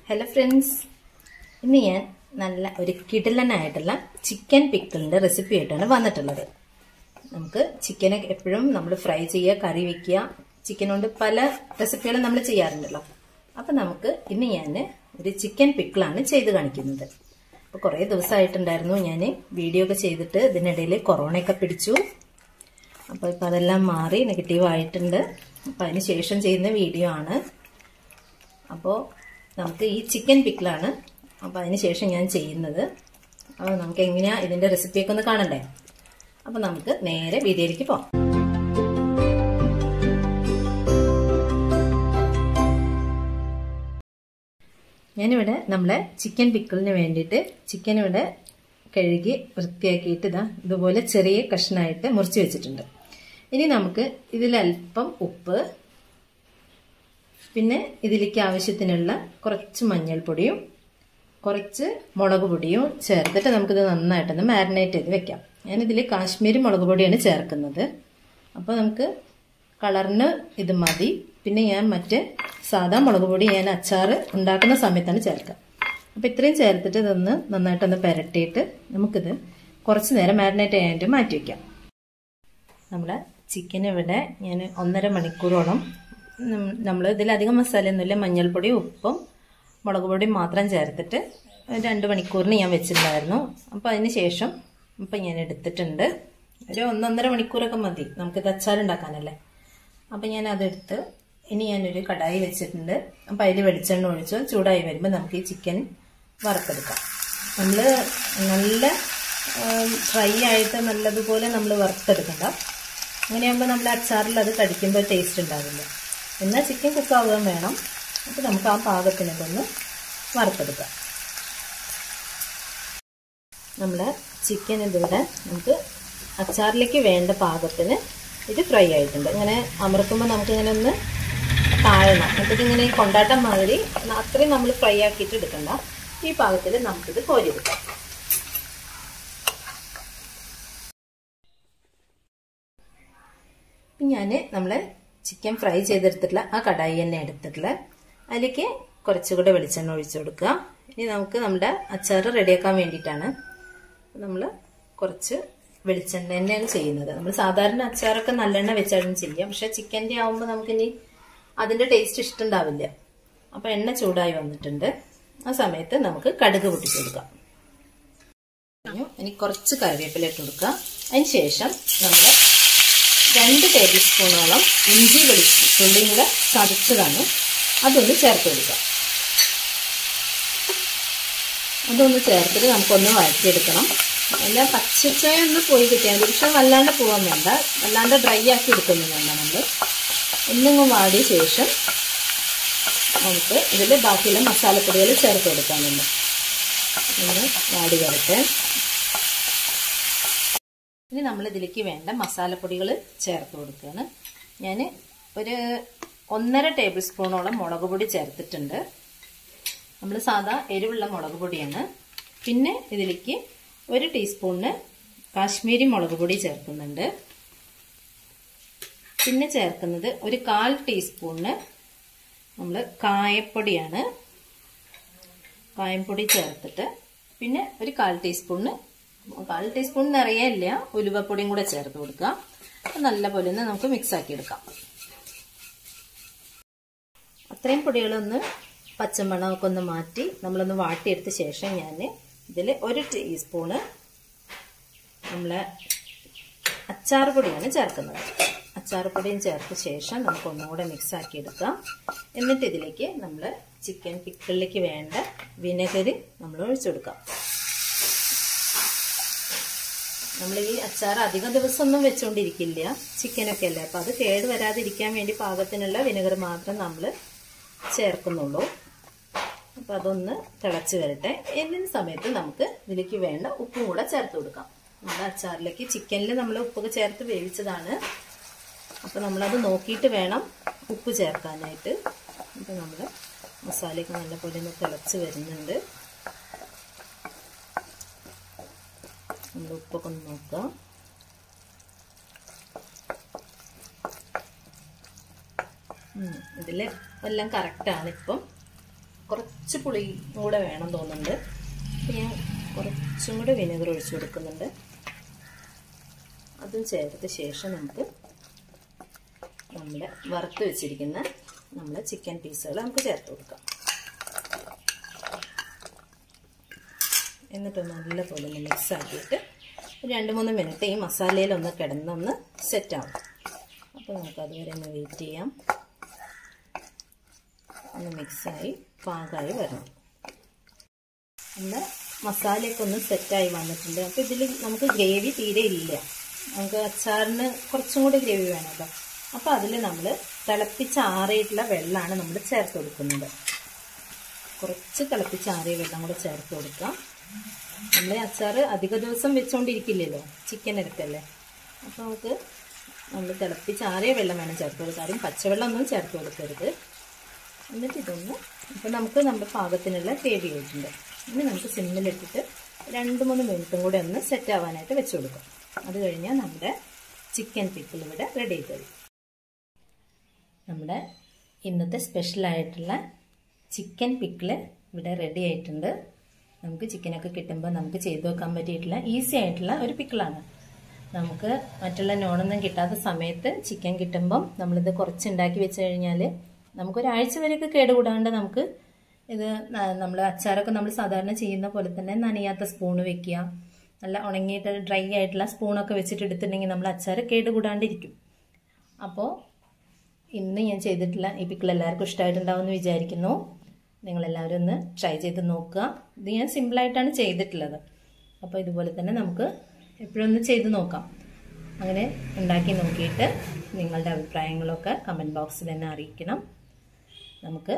hello friends ഇന്ന് ഞാൻ നല്ല ഒരു കിടലനായിട്ടുള്ള ചിക്കൻ പിക്കിളിന്റെ റെസിപ്പി ആയിട്ടാണ് വന്നിട്ടുള്ളത് നമുക്ക് ചിക്കനെ എപ്പോഴും നമ്മൾ ഫ്രൈ ചെയ്യുക കറി വെക്കുക ചിക്കൻ കൊണ്ട് പല റെസിപ്പികളും നമ്മൾ ചെയ്യാറുണ്ടല്ലോ അപ്പൊ നമുക്ക് ഇന്ന് ഞാൻ ഒരു ചിക്കൻ പിക്കിളാണ് ചെയ്ത് കാണിക്കുന്നത് അപ്പൊ കുറേ ദിവസമായിട്ടുണ്ടായിരുന്നു ഞാൻ വീഡിയോ ഒക്കെ ചെയ്തിട്ട് ഇതിനിടയിൽ കൊറോണയൊക്കെ പിടിച്ചു അപ്പോൾ ഇപ്പം അതെല്ലാം മാറി നെഗറ്റീവ് ആയിട്ടുണ്ട് അപ്പം അതിന് ശേഷം ചെയ്യുന്ന വീഡിയോ ആണ് അപ്പോൾ നമുക്ക് ഈ ചിക്കൻ പിക്കിളാണ് അപ്പോൾ അതിന് ശേഷം ഞാൻ ചെയ്യുന്നത് അപ്പോൾ നമുക്ക് എങ്ങനെയാ ഇതിൻ്റെ റെസിപ്പിയൊക്കെ ഒന്ന് കാണണ്ടേ അപ്പോൾ നമുക്ക് നേരെ വീഡിയോയിലേക്ക് പോകാം ഞാനിവിടെ നമ്മളെ ചിക്കൻ പിക്കിളിന് വേണ്ടിയിട്ട് ചിക്കൻ ഇവിടെ കഴുകി വൃത്തിയാക്കിയിട്ട് ഇതാ ഇതുപോലെ ചെറിയ കഷ്ണമായിട്ട് മുറിച്ച് വെച്ചിട്ടുണ്ട് ഇനി നമുക്ക് ഇതിലല്പം ഉപ്പ് പിന്നെ ഇതിലേക്ക് ആവശ്യത്തിനുള്ള കുറച്ച് മഞ്ഞൾപ്പൊടിയും കുറച്ച് മുളക് പൊടിയും ചേർത്തിട്ട് നമുക്കിത് നന്നായിട്ടൊന്ന് മാരിനേറ്റ് ചെയ്ത് വെക്കാം ഞാനിതിൽ കാശ്മീരി മുളക് പൊടിയാണ് ചേർക്കുന്നത് അപ്പോൾ നമുക്ക് കളറിന് ഇത് മതി പിന്നെ ഞാൻ മറ്റേ സാധാ മുളക് പൊടി ഞാൻ അച്ചാർ ഉണ്ടാക്കുന്ന സമയത്താണ് ചേർക്കുക അപ്പോൾ ഇത്രയും ചേർത്തിട്ട് ഇതൊന്ന് നന്നായിട്ടൊന്ന് പുരട്ടിയിട്ട് നമുക്കിത് കുറച്ച് നേരം മാരിനേറ്റ് ചെയ്യാനായിട്ട് മാറ്റി വയ്ക്കാം നമ്മുടെ ചിക്കൻ ഇവിടെ ഞാൻ ഒന്നര മണിക്കൂറോളം നമ്മൾ ഇതിലധികം മസാലയൊന്നുമില്ല മഞ്ഞൾപ്പൊടി ഉപ്പും മുളക് പൊടിയും മാത്രം ചേർത്തിട്ട് രണ്ട് മണിക്കൂറിന് ഞാൻ വെച്ചിട്ടുണ്ടായിരുന്നു അപ്പോൾ അതിന് ശേഷം ഇപ്പം ഞാൻ എടുത്തിട്ടുണ്ട് ഒരു ഒന്നൊന്നര മണിക്കൂറൊക്കെ മതി നമുക്കിത് അച്ചാറുണ്ടാക്കാനല്ലേ അപ്പം ഞാൻ അതെടുത്ത് ഇനി ഞാനൊരു കടായി വെച്ചിട്ടുണ്ട് അപ്പം അതിൽ വെളിച്ചെണ്ണ ഒഴിച്ച് ചൂടായി വരുമ്പോൾ നമുക്ക് ഈ ചിക്കൻ വറുത്തെടുക്കാം നമ്മൾ നല്ല ഫ്രൈ ആയിട്ട് നല്ലതുപോലെ നമ്മൾ വറുത്തെടുക്കണ്ട അങ്ങനെയാകുമ്പോൾ നമ്മൾ അച്ചാറിൽ അത് കടിക്കുമ്പോൾ ടേസ്റ്റ് ഉണ്ടാവില്ല എന്നാൽ ചിക്കൻ കുക്കാവുകയും വേണം അപ്പോൾ നമുക്ക് ആ പാകത്തിനൊന്ന് വറുത്തെടുക്കാം നമ്മുടെ ചിക്കൻ ഇതിവിടെ നമുക്ക് അച്ചാറിലേക്ക് വേണ്ട പാകത്തിന് ഇത് ഫ്രൈ ആയിട്ടുണ്ട് ഇങ്ങനെ അമർത്തുമ്പോൾ നമുക്കിങ്ങനെ ഒന്ന് താഴണം എന്നിട്ട് ഇങ്ങനെ കൊണ്ടാട്ടം മാതിരി അത്രയും നമ്മൾ ഫ്രൈ ആക്കിയിട്ട് എടുക്കണ്ട ഈ പാകത്തിൽ നമുക്കിത് കോരിയെടുക്കാം ഞാൻ നമ്മൾ ചിക്കൻ ഫ്രൈ ചെയ്തെടുത്തിട്ടുള്ള ആ കടായി തന്നെ എടുത്തിട്ടുള്ള അതിലേക്ക് കുറച്ചുകൂടെ വെളിച്ചെണ്ണ ഒഴിച്ചു കൊടുക്കുക ഇനി നമുക്ക് നമ്മുടെ അച്ചാർ റെഡിയാക്കാൻ വേണ്ടിയിട്ടാണ് നമ്മൾ കുറച്ച് വെളിച്ചെണ്ണ തന്നെയാണ് ചെയ്യുന്നത് നമ്മൾ സാധാരണ അച്ചാറൊക്കെ നല്ലെണ്ണ വെച്ചാലും ചെയ്യാം പക്ഷെ ചിക്കൻ്റെ ആവുമ്പോൾ നമുക്കിനി അതിൻ്റെ ടേസ്റ്റ് ഇഷ്ടമുണ്ടാവില്ല അപ്പോൾ എണ്ണ ചൂടായി വന്നിട്ടുണ്ട് ആ സമയത്ത് നമുക്ക് കടുക് പൊട്ടിച്ചു കൊടുക്കാം ഇനി കുറച്ച് കറിവേപ്പില ഇട്ട് കൊടുക്കുക അതിന് ശേഷം നമ്മൾ രണ്ട് ടേബിൾ സ്പൂണോളം ഇഞ്ചി വെളുത്തുള്ളിയും കൂടെ ചതച്ചതാണ് അതൊന്ന് ചേർത്ത് കൊടുക്കുക അതൊന്ന് ചേർത്തിട്ട് നമുക്കൊന്ന് വഴറ്റിയെടുക്കണം എല്ലാം പച്ചച്ചായ ഒന്ന് പോയി കിട്ടിയാൽ മതി പക്ഷെ വല്ലാണ്ട് പോകാൻ വേണ്ട വല്ലാണ്ട് ഡ്രൈ ആക്കി എടുക്കുന്നു വേണ്ട നമ്മൾ ഒന്നിങ്ങ് വാടിയ ശേഷം നമുക്ക് ഇതിൽ ബാക്കിയുള്ള മസാലപ്പൊടികൾ ചേർത്ത് കൊടുക്കാനുണ്ട് ഒന്ന് വാടി വരട്ടെ ഇനി നമ്മൾ ഇതിലേക്ക് വേണ്ട മസാലപ്പൊടികൾ ചേർത്ത് കൊടുക്കുകയാണ് ഞാൻ ഒരു ഒന്നര ടേബിൾ സ്പൂണോളം മുളക് പൊടി ചേർത്തിട്ടുണ്ട് നമ്മൾ സാധാ എരിവുള്ള മുളക് പൊടിയാണ് പിന്നെ ഇതിലേക്ക് ഒരു ടീസ്പൂണിന് കാശ്മീരി മുളക് പൊടി ചേർക്കുന്നുണ്ട് പിന്നെ ചേർക്കുന്നത് ഒരു കാൽ ടീസ്പൂണിന് നമ്മൾ കായപ്പൊടിയാണ് കായംപൊടി ചേർത്തിട്ട് പിന്നെ ഒരു കാൽ ടീസ്പൂണിന് കാൽ ടീസ്പൂൺ നിറയില്ല ഉലുവപ്പൊടിയും കൂടെ ചേർത്ത് കൊടുക്കുക നല്ലപോലെ ഒന്ന് നമുക്ക് മിക്സ് ആക്കി എടുക്കാം അത്രയും പൊടികളൊന്ന് പച്ചമണമൊക്കെ ഒന്ന് മാറ്റി നമ്മളൊന്ന് വാട്ടിയെടുത്ത ശേഷം ഞാൻ ഇതിൽ ഒരു ടീസ്പൂണ് നമ്മളെ അച്ചാർ പൊടിയാണ് ചേർക്കുന്നത് അച്ചാർ പൊടിയും ചേർത്ത ശേഷം നമുക്ക് ഒന്നുകൂടെ മിക്സ് ആക്കി എടുക്കാം എന്നിട്ട് ഇതിലേക്ക് നമ്മൾ ചിക്കൻ പിക്കിളിലേക്ക് വേണ്ട വിനെഗർ നമ്മൾ ഒഴിച്ചു കൊടുക്കാം നമ്മൾ ഈ അച്ചാർ അധികം ദിവസമൊന്നും വെച്ചുകൊണ്ടിരിക്കില്ല ചിക്കനൊക്കെ അല്ലേ അപ്പം അത് കേട് വരാതിരിക്കാൻ വേണ്ടി പാകത്തിനുള്ള വിനെഗർ മാത്രം നമ്മൾ ചേർക്കുന്നുള്ളൂ അപ്പോൾ അതൊന്ന് തിളച്ച് വരട്ടെ എന്നിന് സമയത്ത് നമുക്ക് ഇതിലേക്ക് വേണ്ട ഉപ്പും കൂടെ ചേർത്ത് കൊടുക്കാം നമ്മുടെ അച്ചാറിലേക്ക് ചിക്കനിൽ നമ്മൾ ഉപ്പൊക്കെ ചേർത്ത് വേവിച്ചതാണ് അപ്പോൾ നമ്മളത് നോക്കിയിട്ട് വേണം ഉപ്പ് ചേർക്കാനായിട്ട് അപ്പോൾ നമ്മൾ മസാലയൊക്കെ നല്ലപോലെ ഒന്ന് തിളച്ച് വരുന്നുണ്ട് നമ്മൾ ഉപ്പൊക്കെ ഒന്ന് നോക്കുക ഇതിൽ എല്ലാം കറക്റ്റാണ് ഇപ്പം കുറച്ച് പുളി കൂടെ വേണം തോന്നുന്നുണ്ട് അപ്പോൾ ഞാൻ കുറച്ചും കൂടെ വിനെഗർ ഒഴിച്ചു കൊടുക്കുന്നുണ്ട് അതും ചേർത്ത ശേഷം നമുക്ക് നമ്മുടെ വറുത്ത് വെച്ചിരിക്കുന്ന നമ്മുടെ ചിക്കൻ പീസുകൾ നമുക്ക് ചേർത്ത് കൊടുക്കാം എന്നിട്ട് നല്ലപോലെ ഒന്ന് മിക്സ് ആക്കിയിട്ട് രണ്ട് മൂന്ന് മിനിറ്റ് ഈ മസാലയിലൊന്ന് കിടന്നൊന്ന് സെറ്റാവും അപ്പോൾ നമുക്ക് അതുവരെ ഒന്ന് വെയിറ്റ് ചെയ്യാം ഒന്ന് മിക്സായി പാകമായി വരണം നമ്മുടെ മസാലയൊക്കെ ഒന്ന് സെറ്റായി വന്നിട്ടുണ്ട് അപ്പോൾ ഇതിൽ നമുക്ക് ഗ്രേവി തീരെ ഇല്ല നമുക്ക് അച്ചാറിന് കുറച്ചും കൂടി ഗ്രേവി വേണമല്ലോ അപ്പോൾ അതിൽ നമ്മൾ തിളപ്പിച്ചാറിയിട്ടുള്ള വെള്ളമാണ് നമ്മൾ ചേർത്ത് കൊടുക്കുന്നത് കുറച്ച് തിളപ്പിച്ചാറിയ വെള്ളം കൂടെ ചേർത്ത് കൊടുക്കാം നമ്മൾ അച്ചാർ അധിക ദിവസം വെച്ചുകൊണ്ടിരിക്കില്ലല്ലോ ചിക്കൻ എടുക്കല്ലേ അപ്പോൾ നമുക്ക് നമ്മൾ തിളപ്പിച്ചാറിയ വെള്ളം വേണം ചേർത്ത് കൊടുക്കാൻ ആരും പച്ചവെള്ളം ഒന്നും ചേർത്ത് കൊടുക്കരുത് എന്നിട്ട് ഇതൊന്ന് ഇപ്പം നമുക്ക് നമ്മുടെ പാകത്തിനുള്ള ഗ്രേവി ആയിട്ടുണ്ട് ഇനി നമുക്ക് സിമ്മിലിട്ടിട്ട് രണ്ട് മൂന്ന് മിനിറ്റും കൂടെ ഒന്ന് സെറ്റ് ആവാനായിട്ട് വെച്ച് കൊടുക്കാം അത് കഴിഞ്ഞാൽ നമ്മുടെ ചിക്കൻ പിക്കിൾ ഇവിടെ റെഡി ആയി തരും നമ്മുടെ ഇന്നത്തെ സ്പെഷ്യലായിട്ടുള്ള ചിക്കൻ പിക്കിള് ഇവിടെ റെഡി ആയിട്ടുണ്ട് നമുക്ക് ചിക്കനൊക്കെ കിട്ടുമ്പോൾ നമുക്ക് ചെയ്തു വെക്കാൻ പറ്റിയിട്ടുള്ള ഈസി ആയിട്ടുള്ള ഒരു പിക്കിളാണ് നമുക്ക് മറ്റുള്ള നോണൊന്നും കിട്ടാത്ത സമയത്ത് ചിക്കൻ കിട്ടുമ്പം നമ്മളിത് കുറച്ച് ഉണ്ടാക്കി വെച്ച് കഴിഞ്ഞാൽ നമുക്കൊരാഴ്ച വരെയൊക്കെ കേടുകൂടാണ്ട് നമുക്ക് ഇത് നമ്മൾ അച്ചാറൊക്കെ നമ്മൾ സാധാരണ ചെയ്യുന്ന പോലെ തന്നെ നനയാത്ത സ്പൂണ് വെക്കുക നല്ല ഉണങ്ങിയിട്ട് ഡ്രൈ ആയിട്ടുള്ള സ്പൂണൊക്കെ വെച്ചിട്ട് എടുത്തിട്ടുണ്ടെങ്കിൽ നമ്മൾ അച്ചാർ കേടുകൂടാണ്ടിരിക്കും അപ്പോൾ ഇന്ന് ഞാൻ ചെയ്തിട്ടുള്ള ഈ പിക്കിൾ എല്ലാവർക്കും ഇഷ്ടമായിട്ടുണ്ടാവുമെന്ന് വിചാരിക്കുന്നു നിങ്ങളെല്ലാവരും ഒന്ന് ട്രൈ ചെയ്ത് നോക്കുക ഇത് ഞാൻ സിമ്പിളായിട്ടാണ് ചെയ്തിട്ടുള്ളത് അപ്പോൾ ഇതുപോലെ തന്നെ നമുക്ക് എപ്പോഴും ഒന്ന് ചെയ്ത് നോക്കാം അങ്ങനെ ഉണ്ടാക്കി നോക്കിയിട്ട് നിങ്ങളുടെ അഭിപ്രായങ്ങളൊക്കെ കമൻറ്റ് ബോക്സിൽ തന്നെ അറിയിക്കണം നമുക്ക്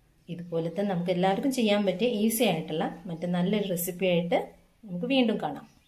ഇതുപോലത്തെ നമുക്ക് എല്ലാവർക്കും ചെയ്യാൻ പറ്റിയ ഈസി ആയിട്ടുള്ള മറ്റു നല്ലൊരു റെസിപ്പി ആയിട്ട് നമുക്ക് വീണ്ടും കാണാം